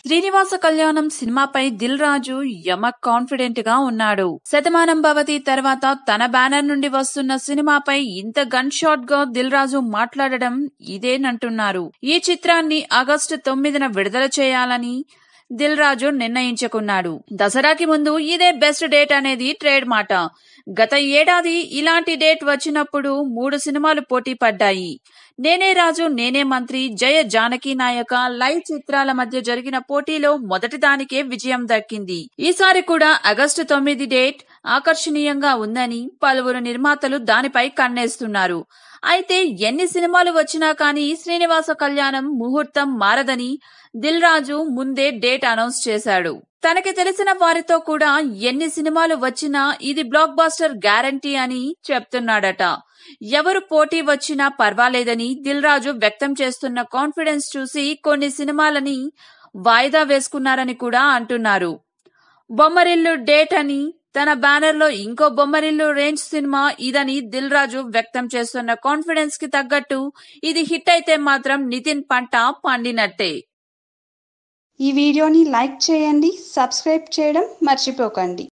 శ్రీనివాస కళ్యాణం సినిమాపై దిల్ రాజు యమ కాన్ఫిడెంట్ గా ఉన్నాడు శతమానం భవతి తర్వాత తన బ్యానర్ నుండి వస్తున్న సినిమాపై ఇంత గన్ షాట్ గా దిల్ రాజు మాట్లాడడం ఇదేనంటున్నారు ఈ చిత్రాన్ని ఆగస్టు తొమ్మిదిన విడుదల చేయాలని దిల్ రాజు నిర్ణయించుకున్నాడు దసరాకి ముందు ఇదే బెస్ట్ డేట్ అనేది ట్రేడ్ మాట గత ఏడాది ఇలాంటి డేట్ వచ్చినప్పుడు మూడు సినిమాలు పోటీ పడ్డాయి నేనే రాజు నేనే మంత్రి జయ జానకి నాయక లైవ్ చిత్రాల మధ్య జరిగిన పోటీలో మొదటి దానికే విజయం దక్కింది ఈసారి కూడా ఆగస్టు తొమ్మిది డేట్ ఆకర్షణీయంగా ఉందని పలువురు నిర్మాతలు దానిపై కన్నేస్తున్నారు అయితే ఎన్ని సినిమాలు వచ్చినా కానీ శ్రీనివాస కళ్యాణం ముహూర్తం మారదని దిల్ రాజు ముందే డేట్ అనౌన్స్ చేశాడు తనకి తెలిసిన వారితో కూడా ఎన్ని సినిమాలు వచ్చినా ఇది బ్లాక్ బాస్టర్ గ్యారంటీ అని చెప్తున్నాడట ఎవరు పోటీ వచ్చినా పర్వాలేదని దిల్ రాజు వ్యక్తం చేస్తున్న కాన్ఫిడెన్స్ చూసి కొన్ని సినిమాలని వాయిదా వేసుకున్నారని కూడా అంటున్నారు బొమ్మరిల్లు డేట్ అని తన బ్యానర్ లో ఇంకో బొమ్మరిల్లు రేంజ్ సినిమా ఇదని దిల్ రాజు వ్యక్తం చేస్తున్న కాన్ఫిడెన్స్ కి తగ్గట్టు ఇది హిట్ అయితే మాత్రం నితిన్ పంట పండినట్టే ఈ వీడియోని లైక్ చేయండి సబ్స్క్రైబ్ చేయడం మర్చిపోకండి